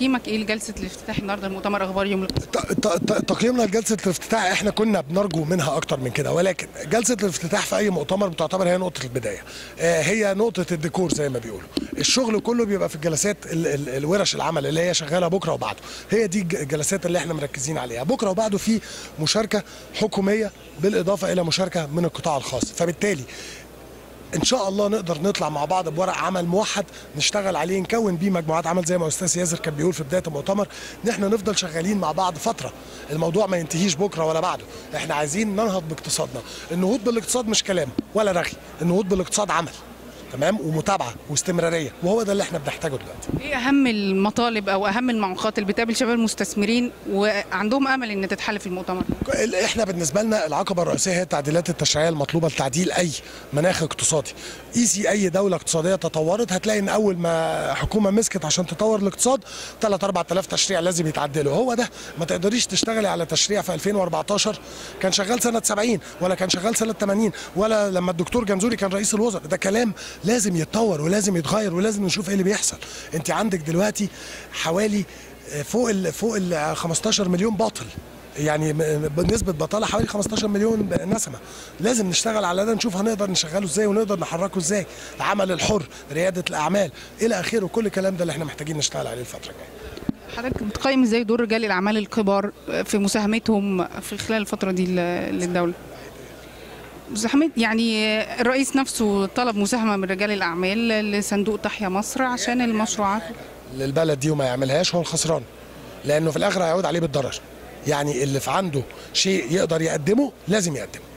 تقييمك ايه لجلسه الافتتاح النهارده المؤتمر اخبار يوم الاقتصاد ت- ت- ت- تقييمنا لجلسه الافتتاح احنا كنا بنرجو منها اكتر من كده ولكن جلسه الافتتاح في اي مؤتمر بتعتبر هي نقطه البدايه آه، هي نقطه الديكور زي ما بيقولوا الشغل كله بيبقى في الجلسات ال- ال- الورش العمل اللي هي شغاله بكره وبعده هي دي الج- الجلسات اللي احنا مركزين عليها بكره وبعده في مشاركه حكوميه بالاضافه الى مشاركه من القطاع الخاص فبالتالي ان شاء الله نقدر نطلع مع بعض بورق عمل موحد نشتغل عليه نكون بيه مجموعات عمل زي ما استاذ ياسر كان بيقول في بدايه المؤتمر ان احنا نفضل شغالين مع بعض فتره الموضوع ما ينتهيش بكره ولا بعده احنا عايزين ننهض باقتصادنا النهوض بالاقتصاد مش كلام ولا رغي النهوض بالاقتصاد عمل تمام ومتابعه واستمراريه وهو ده اللي احنا بنحتاجه دلوقتي ايه اهم المطالب او اهم المعوقات اللي بتقابل شباب المستثمرين وعندهم امل ان تتحل في المؤتمر ال- احنا بالنسبه لنا العقبه الرئيسيه هي التعديلات التشريعيه المطلوبه لتعديل اي مناخ اقتصادي قيسي اي دوله اقتصاديه تطورت هتلاقي ان اول ما حكومه مسكت عشان تطور الاقتصاد 3 4000 تشريع لازم يتعدلوا هو ده ما تقدريش تشتغلي على تشريع في 2014 كان شغال سنه 70 ولا كان شغال سنه 80 ولا لما الدكتور جنزوري كان رئيس الوزراء ده كلام لازم يتطور ولازم يتغير ولازم نشوف ايه اللي بيحصل انت عندك دلوقتي حوالي فوق ال فوق ال 15 مليون باطل يعني م- بنسبة بطالة حوالي 15 مليون نسمة لازم نشتغل على ده نشوف هنقدر نشغله ازاي ونقدر نحركه ازاي العمل الحر ريادة الأعمال إلى آخره كل الكلام ده اللي احنا محتاجين نشتغل عليه الفترة الجاية حضرتك بتقيم ازاي دور رجال الاعمال الكبار في مساهمتهم في خلال الفتره دي ل- للدوله مساهمة يعني الرئيس نفسه طلب مساهمه من رجال الاعمال لصندوق تحيا مصر عشان المشروعات للبلد دي وما يعملهاش هو الخسران لأنه في الآخر هيعود عليه بالضرر يعني اللي في عنده شيء يقدر يقدمه لازم يقدمه